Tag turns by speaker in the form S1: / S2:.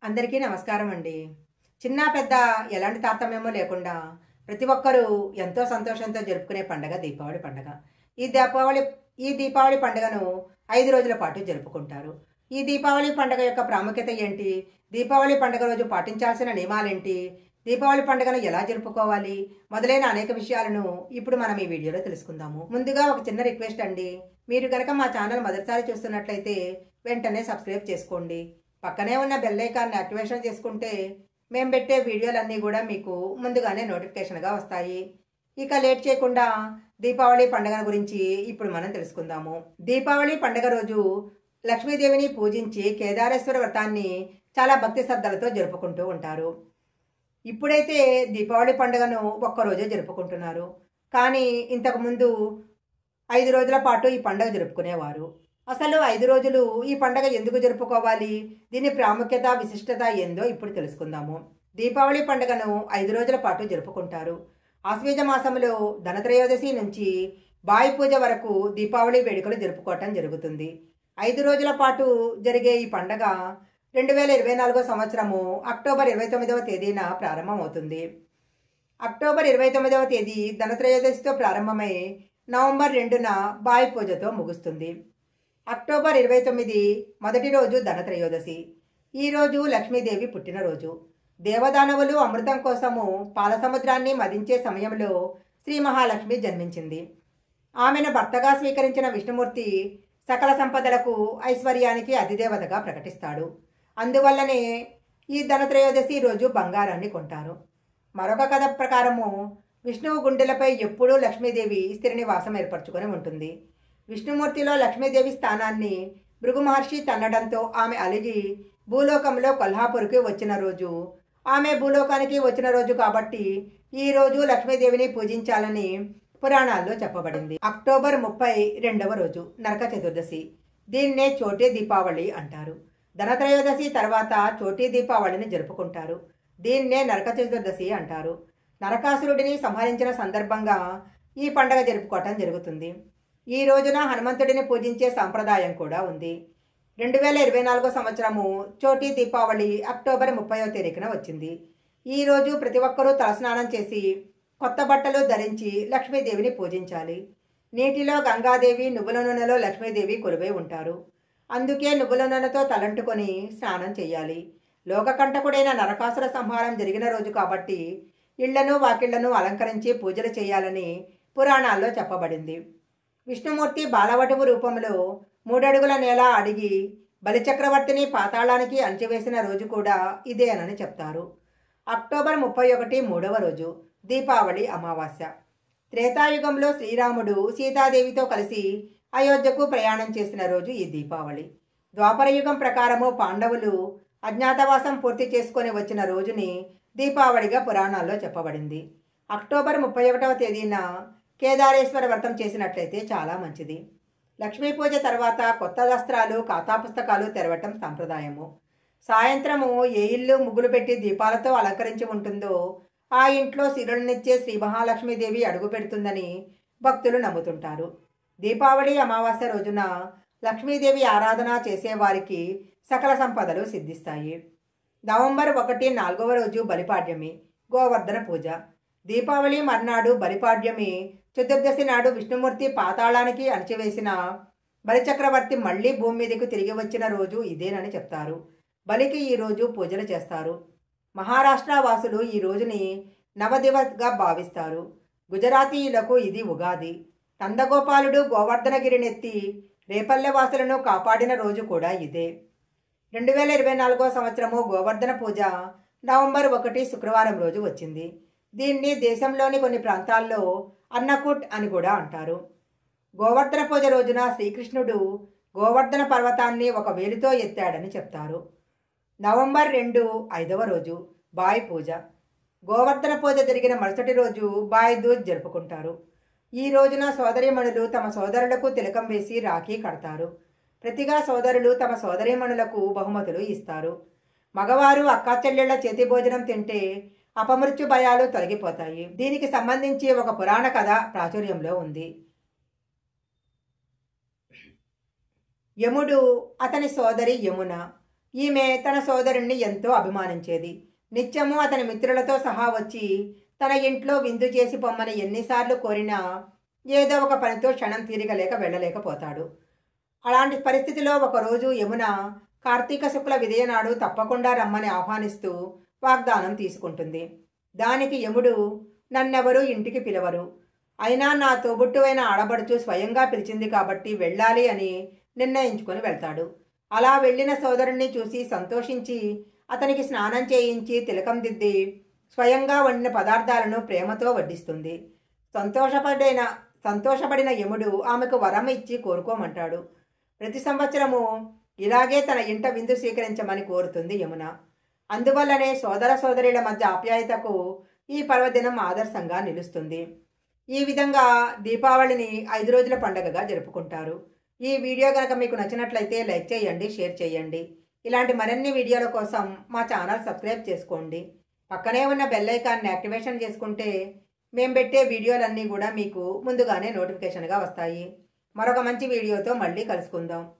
S1: అందరికీ నమస్కారం అండి చిన్న పెద్ద ఎలాంటి తారతమ్యమో లేకుండా ప్రతి ఒక్కరూ ఎంతో సంతోషంతో జరుపుకునే పండగ దీపావళి పండగ ఈ దీపావళి ఈ దీపావళి పండుగను ఐదు రోజుల పాటు జరుపుకుంటారు ఈ దీపావళి పండుగ యొక్క ప్రాముఖ్యత ఏంటి దీపావళి పండుగ రోజు పాటించాల్సిన నియమాలేంటి దీపావళి పండుగను ఎలా జరుపుకోవాలి మొదలైన అనేక విషయాలను ఇప్పుడు మనం ఈ వీడియోలో తెలుసుకుందాము ముందుగా ఒక చిన్న రిక్వెస్ట్ అండి మీరు కనుక మా ఛానల్ మొదటిసారి చూస్తున్నట్లయితే వెంటనే సబ్స్క్రైబ్ చేసుకోండి పక్కనే ఉన్న బెల్ ఐకాన్ని యాక్టివేషన్ చేసుకుంటే మేము పెట్టే వీడియోలన్నీ కూడా మీకు ముందుగానే నోటిఫికేషన్గా వస్తాయి ఇక లేట్ చేయకుండా దీపావళి పండుగ గురించి ఇప్పుడు మనం తెలుసుకుందాము దీపావళి పండుగ రోజు లక్ష్మీదేవిని పూజించి కేదారేశ్వర వ్రతాన్ని చాలా భక్తి శ్రద్ధలతో జరుపుకుంటూ ఉంటారు ఇప్పుడైతే దీపావళి పండుగను ఒక్కరోజే జరుపుకుంటున్నారు కానీ ఇంతకుముందు ఐదు రోజుల పాటు ఈ పండుగ జరుపుకునేవారు అసలు ఐదు రోజులు ఈ పండగ ఎందుకు జరుపుకోవాలి దీని ప్రాముఖ్యత విశిష్టత ఏందో ఇప్పుడు తెలుసుకుందాము దీపావళి పండుగను ఐదు రోజుల పాటు జరుపుకుంటారు ఆశ్వేజ మాసంలో ధనత్రయోదశి నుంచి బాయి పూజ వరకు దీపావళి వేడుకలు జరుపుకోవటం జరుగుతుంది ఐదు రోజుల పాటు జరిగే ఈ పండగ రెండు వేల ఇరవై నాలుగో సంవత్సరము అక్టోబర్ ఇరవై తొమ్మిదవ తేదీన ప్రారంభమవుతుంది అక్టోబర్ ఇరవై తొమ్మిదవ తేదీ ధనత్రయోదశితో ప్రారంభమై నవంబర్ రెండున బాయి పూజతో ముగుస్తుంది అక్టోబర్ ఇరవై తొమ్మిది మొదటి రోజు ధనత్రయోదశి ఈరోజు లక్ష్మీదేవి పుట్టినరోజు దేవదానవులు అమృతం కోసము పాల సముద్రాన్ని మదించే సమయంలో శ్రీ మహాలక్ష్మి జన్మించింది ఆమెను భర్తగా స్వీకరించిన విష్ణుమూర్తి సకల సంపదలకు ఐశ్వర్యానికి అధిదేవతగా ప్రకటిస్తాడు అందువల్లనే ఈ ధనత్రయోదశి రోజు బంగారాన్ని కొంటారు మరొక కథ ప్రకారము విష్ణువు గుండెలపై ఎప్పుడూ లక్ష్మీదేవి స్థిర నివాసం ఏర్పరచుకొని ఉంటుంది విష్ణుమూర్తిలో లక్ష్మీదేవి స్థానాన్ని భృగు మహర్షి తన్నడంతో ఆమె అలిగి భూలోకంలో కొల్హాపూర్కి వచ్చిన రోజు ఆమె భూలోకానికి వచ్చిన రోజు కాబట్టి ఈ రోజు లక్ష్మీదేవిని పూజించాలని పురాణాల్లో చెప్పబడింది అక్టోబర్ ముప్పై రెండవ రోజు నరక చతుర్దశి దీన్నే చోటీ దీపావళి అంటారు ధనత్రయోదశి తర్వాత చోటీ దీపావళిని జరుపుకుంటారు దీన్నే నరక చతుర్దశి అంటారు నరకాసురుడిని సంహరించిన సందర్భంగా ఈ పండగ జరుపుకోవటం జరుగుతుంది ఈ రోజున హనుమంతుడిని పూజించే సాంప్రదాయం కూడా ఉంది రెండు వేల ఇరవై నాలుగో సంవత్సరము చోటీ దీపావళి అక్టోబర్ ముప్పైవ తేదీన వచ్చింది ఈ రోజు ప్రతి ఒక్కరూ తలస్నానం చేసి కొత్త బట్టలు ధరించి లక్ష్మీదేవిని పూజించాలి నీటిలో గంగాదేవి నువ్వుల నూనెలో లక్ష్మీదేవి కొలువై ఉంటారు అందుకే నువ్వుల నూనెతో తలంటుకొని స్నానం చేయాలి లోకకంటకుడైన నరకాసుర సంహారం జరిగిన రోజు కాబట్టి ఇళ్లను వాకిళ్లను అలంకరించి పూజలు చేయాలని పురాణాల్లో చెప్పబడింది విష్ణుమూర్తి బాలవటువు రూపంలో మూడడుగుల నేల అడిగి బలిచక్రవర్తిని పాతాళానికి అంచివేసిన రోజు కూడా ఇదేనని చెప్తారు అక్టోబర్ ముప్పై ఒకటి మూడవ రోజు దీపావళి అమావాస్య త్రేతాయుగంలో శ్రీరాముడు సీతాదేవితో కలిసి అయోధ్యకు ప్రయాణం చేసిన రోజు ఈ దీపావళి ద్వాపరయుగం ప్రకారము పాండవులు అజ్ఞాతవాసం పూర్తి చేసుకొని వచ్చిన రోజుని దీపావళిగా పురాణాల్లో చెప్పబడింది అక్టోబర్ ముప్పై ఒకటవ తేదీన కేదారేశ్వర వ్రతం చేసినట్లయితే చాలా మంచిది లక్ష్మీ పూజ తర్వాత కొత్త వస్త్రాలు ఖాతా పుస్తకాలు తెరవటం సంప్రదాయము సాయంత్రము ఏ ఇల్లు ముగ్గులు పెట్టి దీపాలతో అలంకరించి ఉంటుందో ఆ ఇంట్లో సిరులనిచ్చే శ్రీ మహాలక్ష్మీదేవి అడుగు పెడుతుందని భక్తులు నమ్ముతుంటారు దీపావళి అమావాస్య రోజున లక్ష్మీదేవి ఆరాధన చేసేవారికి సకల సంపదలు సిద్ధిస్తాయి నవంబర్ ఒకటి నాలుగవ రోజు బలిపాడ్యమి గోవర్ధన పూజ దీపావళి మర్నాడు బలిపాడ్యమి చతుర్దశి నాడు విష్ణుమూర్తి పాతాళానికి అణచివేసిన బలిచక్రవర్తి మళ్లీ భూమి మీదకు తిరిగి వచ్చిన రోజు ఇదేనని చెప్తారు బలికి ఈ రోజు పూజలు చేస్తారు మహారాష్ట్ర వాసులు ఈ రోజుని నవదివస్గా భావిస్తారు గుజరాతీయులకు ఇది ఉగాది నందగోపాలుడు గోవర్ధనగిరినెత్తి రేపల్లె వాసులను కాపాడిన రోజు కూడా ఇదే రెండు వేల ఇరవై నాలుగో సంవత్సరము గోవర్ధన పూజ నవంబర్ ఒకటి శుక్రవారం రోజు వచ్చింది దీన్ని దేశంలోని కొన్ని ప్రాంతాల్లో అన్నకూట్ అని కూడా అంటారు గోవర్ధన పూజ రోజున శ్రీకృష్ణుడు గోవర్ధన పర్వతాన్ని ఒక వేలితో ఎత్తాడని చెప్తారు నవంబర్ రెండు ఐదవ రోజు బాయ్ పూజ గోవర్ధన పూజ జరిగిన మరుసటి రోజు బాయ్ దూజ్ జరుపుకుంటారు ఈ రోజున సోదరీమణులు తమ సోదరులకు తిలకం వేసి రాఖీ కడతారు ప్రతిగా సోదరులు తమ సోదరీమణులకు బహుమతులు ఇస్తారు మగవారు అక్కా చెల్లెళ్ల చేతి భోజనం తింటే అపమృత్యు భయాలు తొలగిపోతాయి దీనికి సంబంధించి ఒక పురాణ కథ ప్రాచుర్యంలో ఉంది యముడు అతని సోదరి యమున ఈమె తన సోదరుణ్ణి ఎంతో అభిమానించేది నిత్యము అతని మిత్రులతో సహా వచ్చి తన ఇంట్లో విందు చేసి పొమ్మని ఎన్నిసార్లు కోరినా ఏదో ఒక పనితో క్షణం తీరిగలేక వెళ్ళలేకపోతాడు అలాంటి పరిస్థితిలో ఒకరోజు యమున కార్తీక శుక్ల విదయనాడు తప్పకుండా రమ్మని ఆహ్వానిస్తూ వాగ్దానం తీసుకుంటుంది దానికి యముడు నన్నెవరూ ఇంటికి పిలవరు అయినా నా తోబుట్టువైన ఆడబడుచు స్వయంగా పిలిచింది కాబట్టి వెళ్ళాలి అని నిర్ణయించుకొని వెళ్తాడు అలా వెళ్ళిన సోదరుణ్ణి చూసి సంతోషించి అతనికి స్నానం చేయించి తిలకం దిద్ది స్వయంగా వండిన పదార్థాలను ప్రేమతో వడ్డిస్తుంది సంతోషపడిన సంతోషపడిన యముడు ఆమెకు వరం ఇచ్చి కోరుకోమంటాడు ప్రతి సంవత్సరము ఇలాగే తన ఇంట విందు స్వీకరించమని కోరుతుంది యమున అందువల్లనే సోదర సోదరుల మధ్య ఆప్యాయతకు ఈ పర్వదినం ఆదర్శంగా నిలుస్తుంది ఈ విధంగా దీపావళిని ఐదు రోజుల పండుగగా జరుపుకుంటారు ఈ వీడియో కనుక మీకు నచ్చినట్లయితే లైక్ చేయండి షేర్ చేయండి ఇలాంటి మరిన్ని వీడియోల కోసం మా ఛానల్ సబ్స్క్రైబ్ చేసుకోండి పక్కనే ఉన్న బెల్ ఐకాన్ని యాక్టివేషన్ చేసుకుంటే మేము పెట్టే వీడియోలన్నీ కూడా మీకు ముందుగానే నోటిఫికేషన్గా వస్తాయి మరొక మంచి వీడియోతో మళ్ళీ కలుసుకుందాం